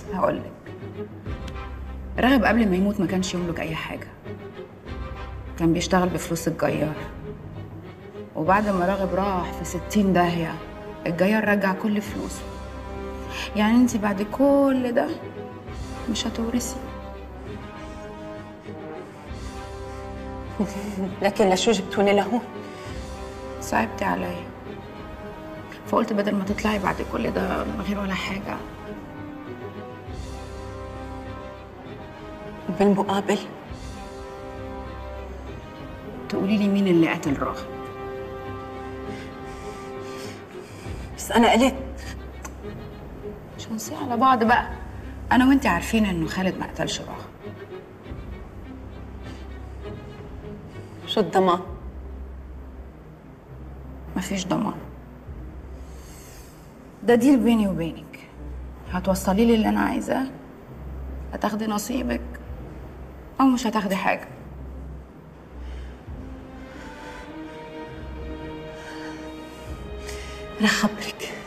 هقول لك راغب قبل ما يموت ما كانش يملك اي حاجه كان بيشتغل بفلوس الجيار وبعد ما راغب راح في ستين داهية الجيار رجع كل فلوسه يعني انت بعد كل ده مش هتورثي لكن لشو جبتوني لهون صعبتي عليا فقلت بدل ما تطلعي بعد كل ده من غير ولا حاجة بالمقابل تقولي لي مين اللي قتل راغب بس انا قلت مش هنصيح على بعض بقى انا وانت عارفين انه خالد ما قتلش راغب شو الضمان مفيش ضمان ده ديل بيني وبينك هتوصلي لي اللي انا عايزاه هتاخدي نصيبك او مش هتاخدي حاجه انا خبرك